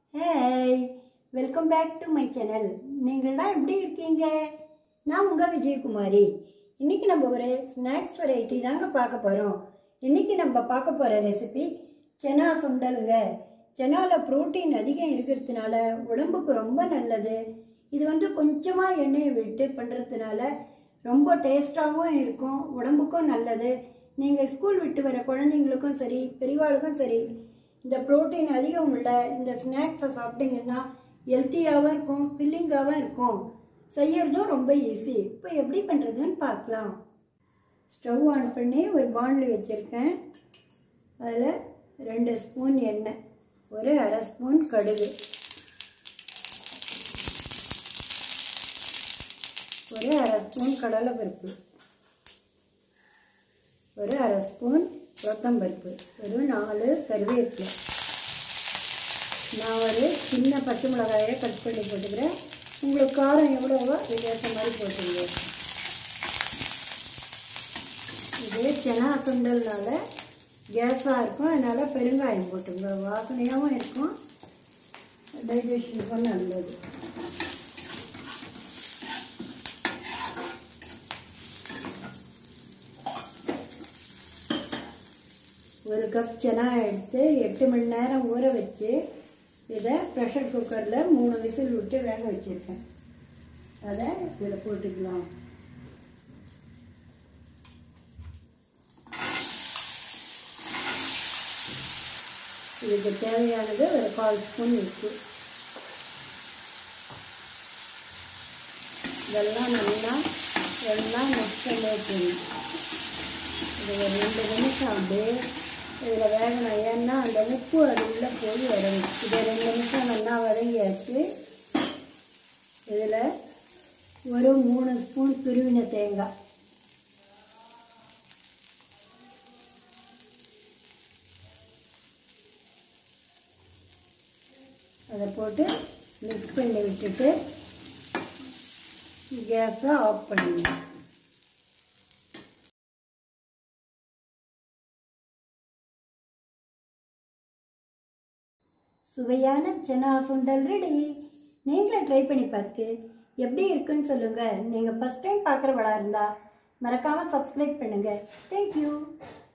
hey welcome back to my channel நீங்கள்லாம் எப்படி இருக்கீங்க நான் உங்கள் விஜயகுமாரி இன்றைக்கி நம்ம ஒரு ஸ்நாக்ஸ் வெரைட்டி தாங்க பார்க்க போகிறோம் இன்றைக்கி நம்ம பார்க்க போகிற ரெசிபி செனா சுண்டலுங்க செனாவில் புரோட்டீன் அதிகம் இருக்கிறதுனால உடம்புக்கு ரொம்ப நல்லது இது வந்து கொஞ்சமாக எண்ணெயை விட்டு பண்ணுறதுனால ரொம்ப டேஸ்ட்டாகவும் இருக்கும் உடம்புக்கும் நல்லது நீங்கள் ஸ்கூல் விட்டு வர குழந்தைங்களுக்கும் சரி பெரியவாளுக்கும் சரி இந்த புரோட்டீன் அதிகம் உள்ள இந்த ஸ்நாக்ஸை சாப்பிட்டீங்கன்னா ஹெல்த்தியாகவும் இருக்கும் ஃபில்லிங்காகவும் இருக்கும் செய்யறதும் ரொம்ப ஈஸி இப்போ எப்படி பண்ணுறதுன்னு பார்க்கலாம் ஸ்டவ் ஆன் பண்ணி ஒரு பாண்டில் வச்சுருக்கேன் அதில் ரெண்டு ஸ்பூன் எண்ணெய் ஒரு அரை ஸ்பூன் கடுகு ஒரு அரை ஸ்பூன் கடலைப்பருப்பு ஒரு அரை ஸ்பூன் கொத்தம்பருப்பு ஒரு நாலு கருவேப்பிலை நான் ஒரு சின்ன பச்சை மிளகாயை கட் பண்ணி போட்டுக்கிறேன் உங்களுக்கு காரம் எவ்வளவோ அதுக்கேற்ற மாதிரி போட்டுங்க இது செனா சுண்டல்னால கேஸாக இருக்கும் அதனால் பெருங்காயம் போட்டுங்க வாசனையாகவும் இருக்கும் டைஜஷனுக்கும் நல்லது ஒரு கப் செனா எடுத்து எட்டு மணி நேரம் ஊற வச்சு இதை ப்ரெஷர் குக்கரில் மூணு விசில் விட்டு வேக வச்சுருக்கேன் அதை இதில் போட்டுக்கலாம் இதுக்கு தேவையானது ஒரு கால் ஸ்பூன் உப்பு இதெல்லாம் நல்லா எல்லாம் மிக்ஸ் பண்ணி வச்சுக்கணும் இது ஒரு ரெண்டு நிமிஷம் அப்படியே இதில் வேகணும் ஏன்னா அந்த உப்பு அது உள்ளே போய் வதங்கும் இதை ரெண்டு நிமிஷம் நல்லா வதங்கியாச்சு இதில் ஒரு மூணு ஸ்பூன் துருவின தேங்காய் அதை போட்டு மிக்ஸ் பண்ணி விட்டுட்டு கேஸை ஆஃப் பண்ணிடுங்க சுவையான செனா சுண்டல் ரெடி நீங்களே ட்ரை பண்ணி பார்த்து எப்படி இருக்குன்னு சொல்லுங்கள் நீங்கள் ஃபஸ்ட் டைம் பார்க்குறவளா இருந்தால் மறக்காமல் சப்ஸ்கிரைப் பண்ணுங்கள் தேங்க்யூ